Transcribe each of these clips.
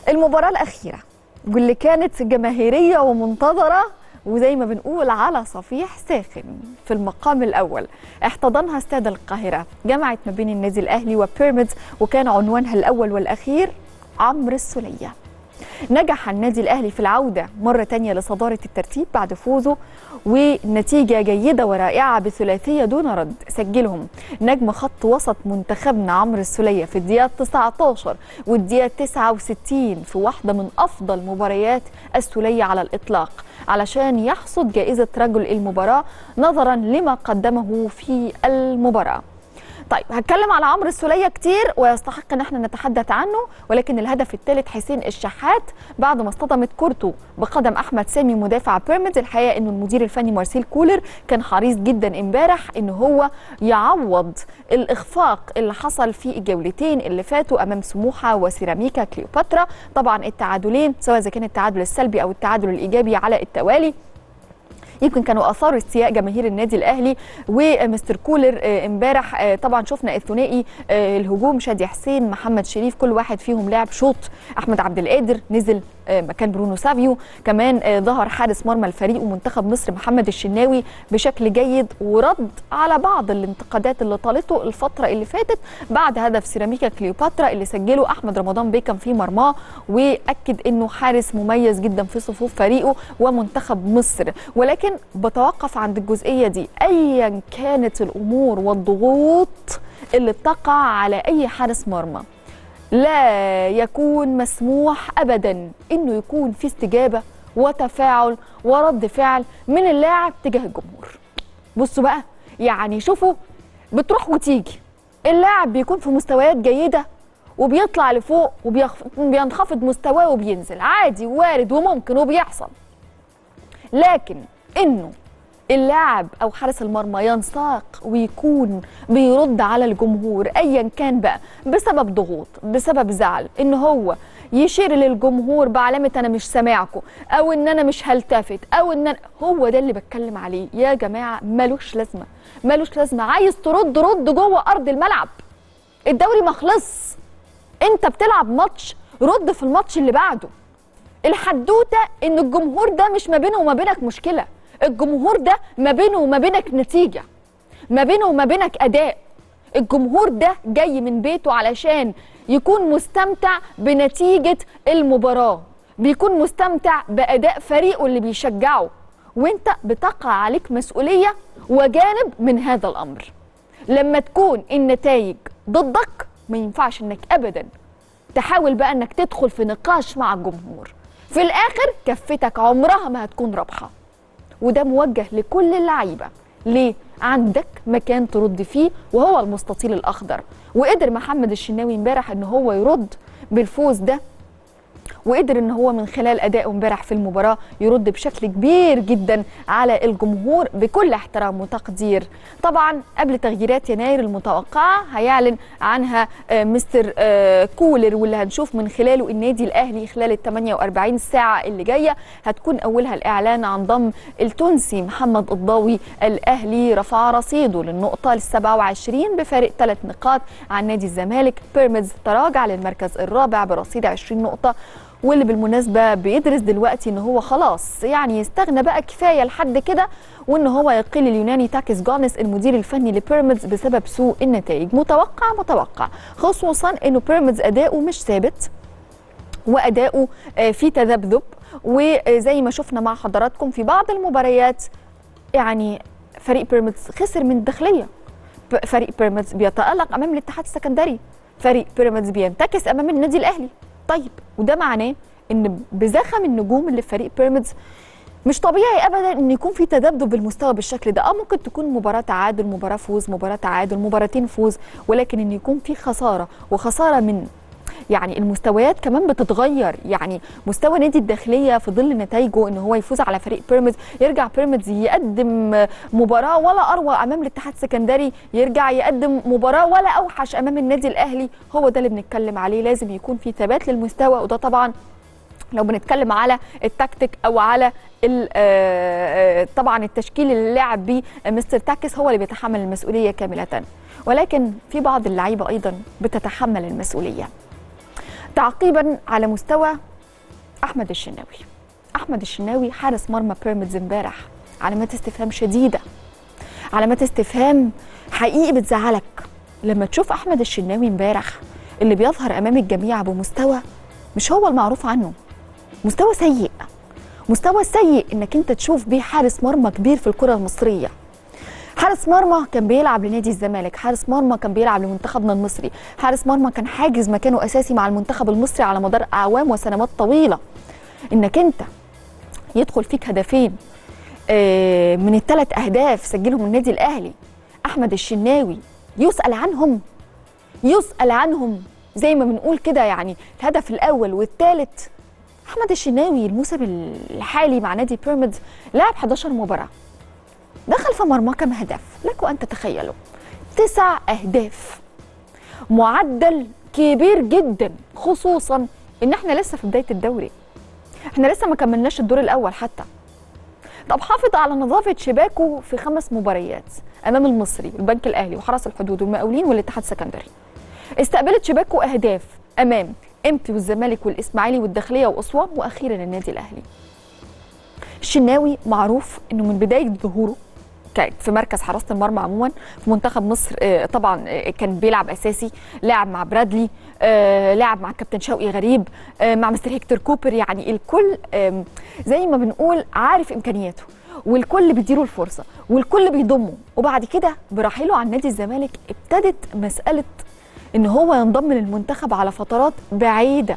المباراة الأخيرة واللي كانت جماهيرية ومنتظرة وزي ما بنقول على صفيح ساخن في المقام الأول احتضنها استاد القاهرة جمعت ما بين النادي الأهلي وبيراميدز وكان عنوانها الأول والأخير عمرو السولية نجح النادي الأهلي في العودة مرة تانية لصدارة الترتيب بعد فوزه ونتيجة جيدة ورائعة بثلاثية دون رد سجلهم نجم خط وسط منتخبنا عمرو السولية في الدقيقة 19 والدقيقة 69 في واحدة من أفضل مباريات السولية على الإطلاق علشان يحصد جائزة رجل المباراة نظرا لما قدمه في المباراة طيب هتكلم على عمرو السوليه كتير ويستحق ان احنا نتحدث عنه ولكن الهدف الثالث حسين الشحات بعد ما اصطدمت كورته بقدم احمد سامي مدافع بيراميدز الحقيقه انه المدير الفني مارسيل كولر كان حريص جدا امبارح ان هو يعوض الاخفاق اللي حصل في الجولتين اللي فاتوا امام سموحه وسيراميكا كليوباترا طبعا التعادلين سواء اذا كان التعادل السلبي او التعادل الايجابي على التوالي يمكن كانوا اثاروا استياء جماهير النادي الاهلي ومستر كولر امبارح طبعا شفنا الثنائي الهجوم شادي حسين محمد شريف كل واحد فيهم لعب شوط احمد عبد القادر نزل مكان برونو سافيو كمان ظهر حارس مرمى الفريق ومنتخب مصر محمد الشناوي بشكل جيد ورد على بعض الانتقادات اللي طالته الفتره اللي فاتت بعد هدف سيراميكا كليوباترا اللي سجله احمد رمضان بيكم في مرماه واكد انه حارس مميز جدا في صفوف فريقه ومنتخب مصر ولكن بتوقف عند الجزئيه دي ايا كانت الامور والضغوط اللي بتقع على اي حارس مرمى لا يكون مسموح ابدا انه يكون في استجابه وتفاعل ورد فعل من اللاعب تجاه الجمهور بصوا بقى يعني شوفوا بتروح وتيجي اللاعب بيكون في مستويات جيده وبيطلع لفوق وبينخفض مستواه وبينزل عادي وارد وممكن وبيحصل لكن انه اللاعب او حارس المرمى ينساق ويكون بيرد على الجمهور ايا كان بقى بسبب ضغوط بسبب زعل ان هو يشير للجمهور بعلامه انا مش سامعكم او ان انا مش هلتفت او ان أنا هو ده اللي بتكلم عليه يا جماعه ملوش لازمه ملوش لازمه عايز ترد رد جوه ارض الملعب الدوري ما خلص انت بتلعب ماتش رد في الماتش اللي بعده الحدوته ان الجمهور ده مش ما بينه وما بينك مشكله الجمهور ده ما بينه وما بينك نتيجة ما بينه وما بينك أداء الجمهور ده جاي من بيته علشان يكون مستمتع بنتيجة المباراة بيكون مستمتع بأداء فريقه اللي بيشجعه وانت بتقع عليك مسؤولية وجانب من هذا الأمر لما تكون النتائج ضدك ما ينفعش انك ابدا تحاول بقى انك تدخل في نقاش مع الجمهور في الاخر كفتك عمرها ما هتكون رابحه وده موجه لكل اللعيبه ليه عندك مكان ترد فيه وهو المستطيل الاخضر وقدر محمد الشناوي امبارح ان هو يرد بالفوز ده وقدر ان هو من خلال ادائه امبارح في المباراه يرد بشكل كبير جدا على الجمهور بكل احترام وتقدير طبعا قبل تغييرات يناير المتوقعه هيعلن عنها مستر كولر واللي هنشوف من خلاله النادي الاهلي خلال ال 48 ساعه اللي جايه هتكون اولها الاعلان عن ضم التونسي محمد الضاوي الاهلي رفع رصيده للنقطه ال 27 بفارق ثلاث نقاط عن نادي الزمالك بيراميدز تراجع للمركز الرابع برصيد 20 نقطه واللي بالمناسبة بيدرس دلوقتي ان هو خلاص يعني يستغنى بقى كفاية لحد كده وان هو يقيل اليوناني تاكس جونس المدير الفني لبيراميدز بسبب سوء النتائج متوقع متوقع خصوصا انه بيراميدز اداؤه مش ثابت واداؤه في تذبذب وزي ما شفنا مع حضراتكم في بعض المباريات يعني فريق بيراميدز خسر من الداخليه فريق بيراميدز بيتالق امام الاتحاد السكندري فريق بيراميدز بينتكس امام النادي الاهلي طيب وده معناه ان بزخم النجوم اللي في فريق بيراميدز مش طبيعي ابدا ان يكون في تذبذب بالمستوى بالشكل ده اه ممكن تكون مباراه تعادل مباراه فوز مباراه تعادل مباراتين فوز ولكن ان يكون في خساره وخساره من يعني المستويات كمان بتتغير يعني مستوى نادي الداخليه في ظل نتائجه ان هو يفوز على فريق بيراميدز يرجع بيراميدز يقدم مباراه ولا اروع امام الاتحاد السكندري يرجع يقدم مباراه ولا اوحش امام النادي الاهلي هو ده اللي بنتكلم عليه لازم يكون في ثبات للمستوى وده طبعا لو بنتكلم على التكتيك او على طبعا التشكيل اللي لعب بيه مستر تاكس هو اللي بيتحمل المسؤوليه كامله ولكن في بعض اللعيبه ايضا بتتحمل المسؤوليه تعقيبا على مستوى احمد الشناوي احمد الشناوي حارس مرمى بيراميدز امبارح علامات استفهام شديده علامات استفهام حقيقي بتزعلك لما تشوف احمد الشناوي امبارح اللي بيظهر امام الجميع بمستوى مش هو المعروف عنه مستوى سيء مستوى سيء انك انت تشوف بيه حارس مرمى كبير في الكره المصريه حارس مرمى كان بيلعب لنادي الزمالك حارس مرمى كان بيلعب لمنتخبنا المصري حارس مرمى كان حاجز مكانه اساسي مع المنتخب المصري على مدار اعوام وسنوات طويله انك انت يدخل فيك هدفين آه، من الثلاث اهداف سجلهم النادي الاهلي احمد الشناوي يسال عنهم يسال عنهم زي ما بنقول كده يعني الهدف الاول والثالث احمد الشناوي الموسم الحالي مع نادي بيراميدز لعب 11 مباراه دخل في مرمى كم هدف لكم ان تتخيلوا تسع اهداف معدل كبير جدا خصوصا ان احنا لسه في بدايه الدوري احنا لسه ما كملناش الدور الاول حتى طب حافظ على نظافه شباكه في خمس مباريات امام المصري البنك الاهلي وحرس الحدود والمقاولين والاتحاد السكندري استقبلت شباكه اهداف امام امتي والزمالك والاسماعيلي والداخليه واسوان واخيرا النادي الاهلي الشناوي معروف انه من بدايه ظهوره ك- في مركز حراسه المرمى عموما في منتخب مصر آه، طبعا آه، كان بيلعب اساسي لعب مع برادلي آه، لعب مع كابتن شوقي غريب آه، مع مستر هيكتور كوبر يعني الكل آم، زي ما بنقول عارف امكانياته والكل بيديله الفرصه والكل بيضمه وبعد كده برحيله عن نادي الزمالك ابتدت مساله ان هو ينضم للمنتخب على فترات بعيده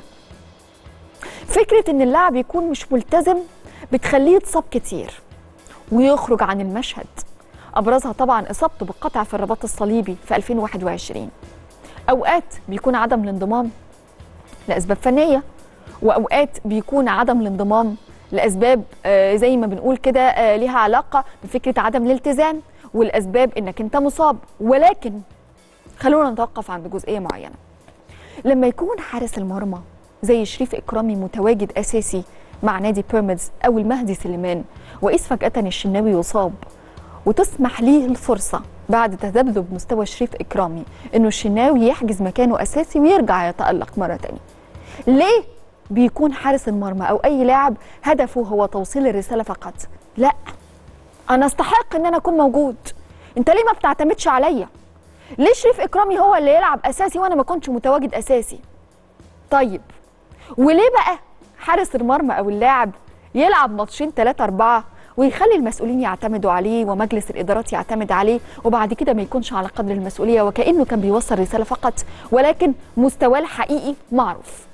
فكره ان اللاعب يكون مش ملتزم بتخليه يتصاب كتير ويخرج عن المشهد ابرزها طبعا اصابته بالقطع في الرباط الصليبي في 2021 اوقات بيكون عدم الانضمام لاسباب فنيه واوقات بيكون عدم الانضمام لاسباب آه، زي ما بنقول كده آه، ليها علاقه بفكره عدم الالتزام والاسباب انك انت مصاب ولكن خلونا نتوقف عند جزئيه معينه لما يكون حارس المرمى زي شريف اكرامي متواجد اساسي مع نادي بيراميدز او المهدي سليمان واذ فجاه الشناوي يصاب وتسمح ليه الفرصه بعد تذبذب مستوى شريف اكرامي انه الشناوي يحجز مكانه اساسي ويرجع يتالق مره تانية ليه بيكون حارس المرمى او اي لاعب هدفه هو توصيل الرساله فقط لا انا استحق ان انا اكون موجود انت ليه ما بتعتمدش عليا ليه شريف اكرامي هو اللي يلعب اساسي وانا ما كنتش متواجد اساسي طيب وليه بقى حارس المرمى او اللاعب يلعب ماتشين ثلاثة أربعة ويخلي المسؤولين يعتمدوا عليه ومجلس الإدارات يعتمد عليه وبعد كده ما يكونش على قدر المسؤولية وكأنه كان بيوصل رسالة فقط ولكن مستواه الحقيقي معروف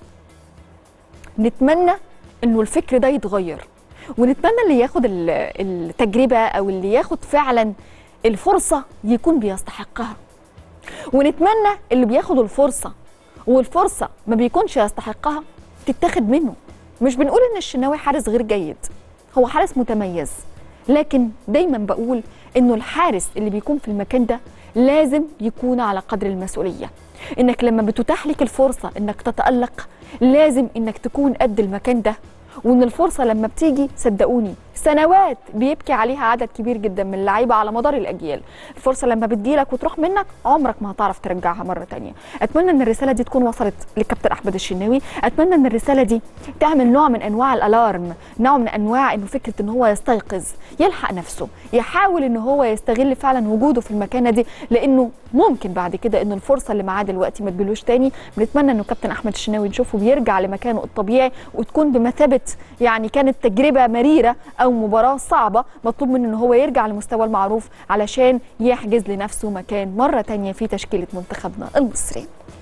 نتمنى انه الفكر ده يتغير ونتمنى اللي ياخد ال- التجربة او اللي ياخد فعلا الفرصة يكون بيستحقها ونتمنى اللي بياخد الفرصة والفرصة ما بيكونش يستحقها تتاخد منه مش بنقول ان الشناوي حارس غير جيد هو حارس متميز لكن دايما بقول انه الحارس اللي بيكون في المكان ده لازم يكون على قدر المسؤولية انك لما بتتاح لك الفرصة انك تتألق لازم انك تكون قد المكان ده وان الفرصة لما بتيجي صدقوني سنوات بيبكي عليها عدد كبير جدا من اللعيبه على مدار الاجيال الفرصه لما بتجيلك وتروح منك عمرك ما هتعرف ترجعها مره تانية اتمنى ان الرساله دي تكون وصلت للكابتن احمد الشناوي اتمنى ان الرساله دي تعمل نوع من انواع الالارم نوع من انواع انه فكره ان هو يستيقظ يلحق نفسه يحاول ان هو يستغل فعلا وجوده في المكانه دي لانه ممكن بعد كده ان الفرصه اللي معاه دلوقتي ما تجيلوش تاني بنتمنى انه كابتن احمد الشناوي نشوفه بيرجع لمكانه الطبيعي وتكون بمثابه يعني كانت تجربه مريره او مباراه صعبه مطلوب منه ان هو يرجع لمستوى المعروف علشان يحجز لنفسه مكان مره تانية في تشكيله منتخبنا المصري